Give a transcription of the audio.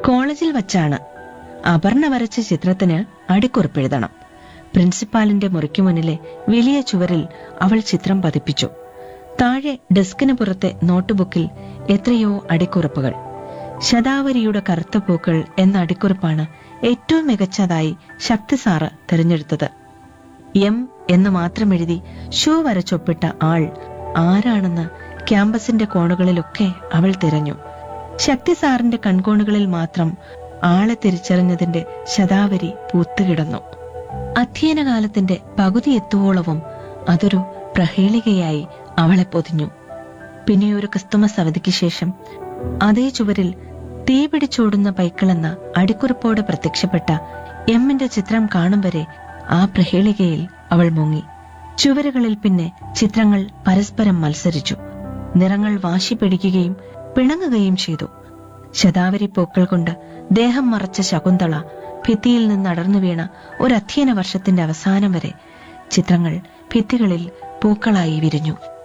കോളേജിൽ വച്ചാണ് അപർണ വരച്ച ചിത്രത്തിന് അടിക്കുറിപ്പെഴുതണം പ്രിൻസിപ്പാലിന്റെ മുറിക്കു മുന്നിലെ വലിയ ചുവരിൽ അവൾ ചിത്രം പതിപ്പിച്ചു താഴെ ഡെസ്കിന് പുറത്തെ നോട്ട്ബുക്കിൽ എത്രയോ അടിക്കുറിപ്പുകൾ ശതാവരിയുടെ കറുത്ത പൂക്കൾ എന്ന അടിക്കുറിപ്പാണ് ഏറ്റവും മികച്ചതായി ശക്തി സാറ് തിരഞ്ഞെടുത്തത് എം എന്ന് മാത്രം എഴുതി ഷൂ വരച്ചൊപ്പിട്ട ആൾ ആരാണെന്ന് ക്യാമ്പസിന്റെ കോണുകളിലൊക്കെ അവൾ തിരഞ്ഞു ശക്തി സാറിന്റെ കൺകോണുകളിൽ മാത്രം ആളെ തിരിച്ചറിഞ്ഞതിന്റെ ശതാവരി പൂത്തുകിടന്നു അധ്യയനകാലത്തിന്റെ പകുതി എത്തുവോളവും അതൊരു പ്രഹേളികയായി അവളെ പൊതിഞ്ഞു പിന്നെ ഒരു ക്രിസ്തുമസ് അവധിക്ക് ശേഷം അതേ ചുവരിൽ തീ പിടിച്ചോടുന്ന പൈക്കളെന്ന അടിക്കുറിപ്പോടെ പ്രത്യക്ഷപ്പെട്ട എമ്മിന്റെ ചിത്രം കാണും വരെ ആ പ്രഹേളികയിൽ അവൾ മുങ്ങി ചുവരുകളിൽ പിന്നെ ചിത്രങ്ങൾ പരസ്പരം മത്സരിച്ചു നിറങ്ങൾ വാശി പിടിക്കുകയും പിണങ്ങുകയും ചെയ്തു ശതാവരി പൂക്കൾ കൊണ്ട് ദേഹം മറച്ച ശകുന്തള ഭിത്തിയിൽ നിന്ന് അടർന്നു വീണ ഒരു അധ്യയന വർഷത്തിന്റെ അവസാനം വരെ ചിത്രങ്ങൾ ഭിത്തികളിൽ പൂക്കളായി വിരിഞ്ഞു